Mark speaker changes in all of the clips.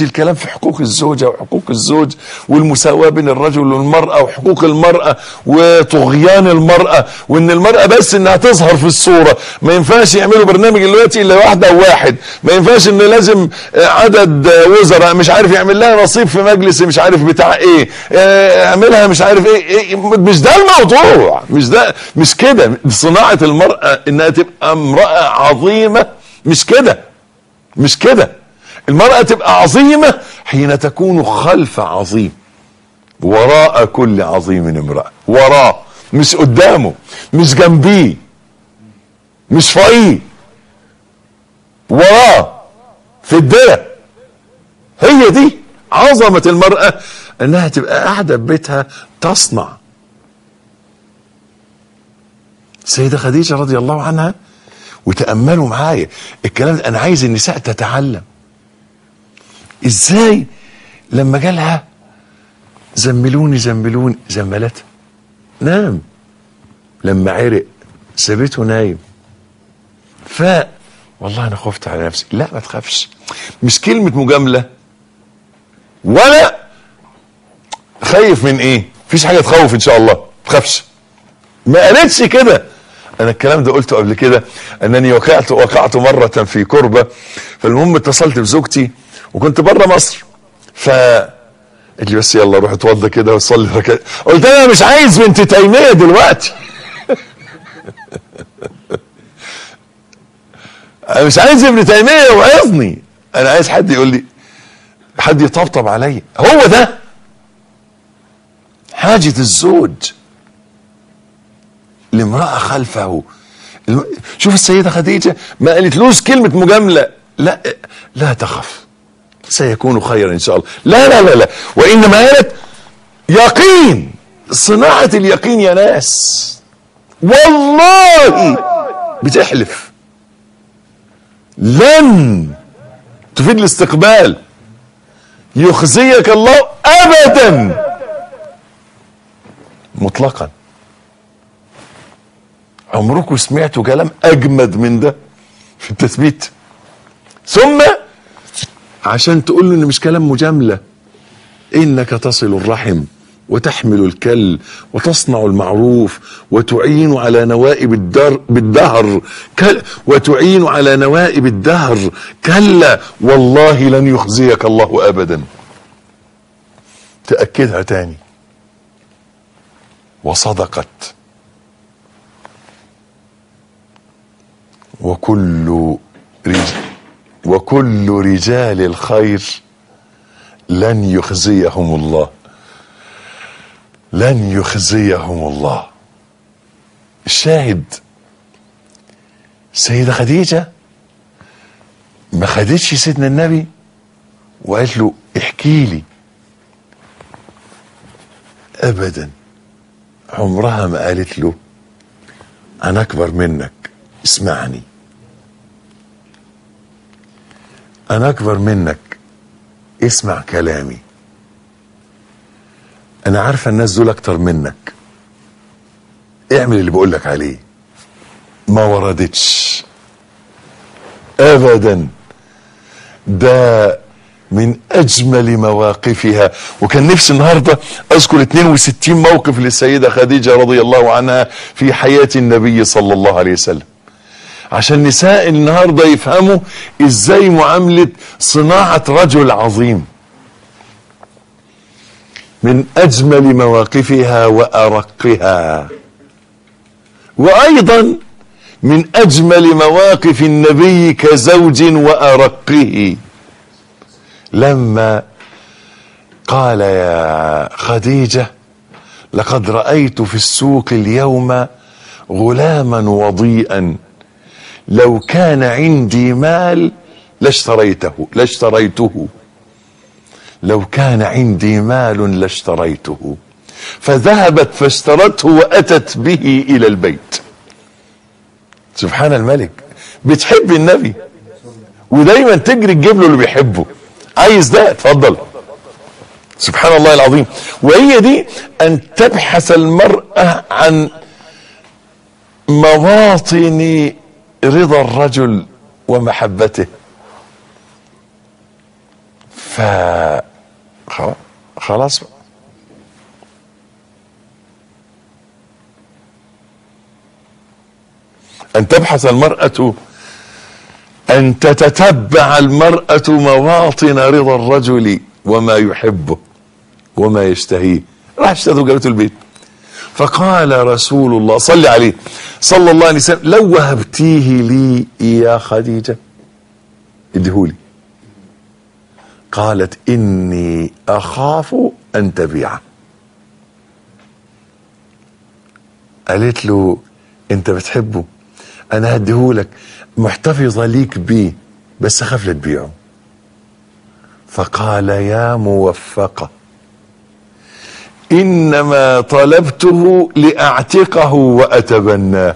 Speaker 1: الكلام في حقوق الزوجة وحقوق الزوج والمساواة بين الرجل والمرأة وحقوق المرأة وطغيان المرأة وان المرأة بس انها تظهر في الصورة ما ينفعش يعملوا برنامج دلوقتي الا واحدة او واحد ما ينفعش ان لازم عدد وزراء مش عارف يعمل لها نصيب في مجلس مش عارف بتاع ايه اعملها مش عارف ايه, إيه مش ده الموضوع مش ده مش كده صناعة المرأة انها تبقى امرأة عظيمة مش كده مش كده المرأة تبقى عظيمة حين تكون خلف عظيم وراء كل عظيم امرأة وراه مش قدامه مش جنبيه مش فوقيه وراه في الدرة هي دي عظمة المرأة انها تبقى قاعدة ببيتها تصنع سيدة خديجة رضي الله عنها وتأملوا معايا الكلام ده انا عايز النساء تتعلم ازاي لما جالها زملوني زملوني زملتها نام لما عرق سابته نايم فاق والله انا خفت على نفسي لا ما تخافش مش كلمة مجاملة ولا خايف من ايه مفيش حاجة تخوف ان شاء الله ما تخافش ما قالتش كده انا الكلام ده قلته قبل كده انني وقعت وقعت مرة في كربة فالمهم اتصلت بزوجتي وكنت بره مصر ف قالت لي بس يلا روح اتوضى كده وصلي ركعتين قلت انا مش عايز بنت تيميه دلوقتي انا مش عايز ابن تيميه يوعظني انا عايز حد يقول لي حد يطبطب عليا هو ده حاجة الزوج لامرأة خلفه شوف السيدة خديجة ما قالتلوش كلمة مجاملة لا لا تخف سيكون خيرا ان شاء الله لا لا لا لا وانما قالت يقين صناعة اليقين يا ناس والله بتحلف لن تفيد الاستقبال يخزيك الله ابدا مطلقا عمركم سمعتوا كلام اجمد من ده في التثبيت ثم عشان تقول له ان مش كلام مجامله انك تصل الرحم وتحمل الكل وتصنع المعروف وتعين على نوائب الدر بالدهر كل وتعين على نوائب الدهر كلا والله لن يخزيك الله ابدا تاكدها تاني وصدقت وكل رجال وكل رجال الخير لن يخزيهم الله لن يخزيهم الله الشاهد سيدة خديجة ما خدتش سيدنا النبي وقالت له احكي لي ابدا عمرها ما قالت له انا اكبر منك اسمعني انا اكبر منك اسمع كلامي انا عارفه الناس دول اكتر منك اعمل اللي بقول لك عليه ما وردتش ابدا ده من اجمل مواقفها وكان نفسي النهارده اذكر 62 موقف للسيده خديجه رضي الله عنها في حياه النبي صلى الله عليه وسلم عشان نساء النهارده يفهموا ازاي معامله صناعه رجل عظيم من اجمل مواقفها وارقها وايضا من اجمل مواقف النبي كزوج وارقه لما قال يا خديجه لقد رايت في السوق اليوم غلاما وضيئا لو كان عندي مال لاشتريته لاشتريته لو كان عندي مال لاشتريته فذهبت فاشترته واتت به الى البيت سبحان الملك بتحب النبي ودايما تجري تجيب له اللي بيحبه عايز ده اتفضل سبحان الله العظيم وهي دي ان تبحث المرأة عن مواطن رضا الرجل ومحبته ف خ- خلاص بقى. أن تبحث المرأة أن تتتبع المرأة مواطن رضا الرجل وما يحبه وما يشتهيه راح اشتهوا جابته البيت فقال رسول الله صلى عليه صلى الله عليه وسلم لو وهبتيه لي يا خديجة ادهولي قالت إني أخاف أن تبيعه قالت له انت بتحبه انا هديهولك محتفظة ليك بيه بس اخاف لا تبيعه فقال يا موفقة انما طلبته لاعتقه واتبناه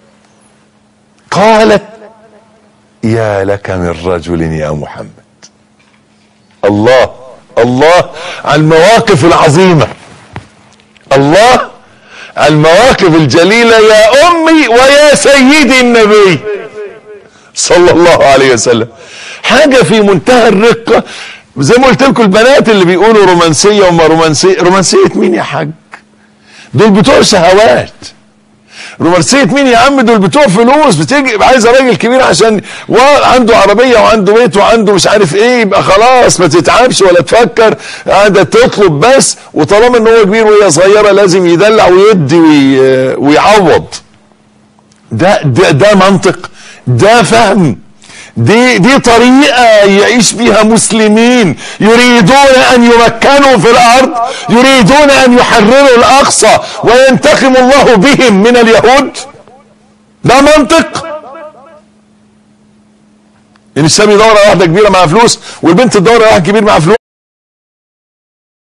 Speaker 1: قالت يا لك من رجل يا محمد الله الله على المواقف العظيمه الله المواقف الجليلة يا أمي ويا سيدي النبي صلى الله عليه وسلم حاجة في منتهى الرقة زي ما قلت لكم البنات اللي بيقولوا رومانسية وما رومانسية رومانسية مين يا حاج دول بتوع شهوات رومانسية مين يا عم دول بتوع فلوس بتيجي عايزة راجل كبير عشان عنده عربية وعنده بيت وعنده مش عارف ايه يبقى خلاص ما تتعبش ولا تفكر قاعدة تطلب بس وطالما ان هو كبير وهي صغيرة لازم يدلع ويدي وي- ويعوض ده ده ده منطق ده فهم دي دي طريقة يعيش بها مسلمين يريدون أن يمكنوا في الأرض يريدون أن يحرروا الأقصى وينتقم الله بهم من اليهود ده منطق إن الشاب يدور على واحدة كبيرة معاها فلوس والبنت تدور على واحد كبير معاها فلوس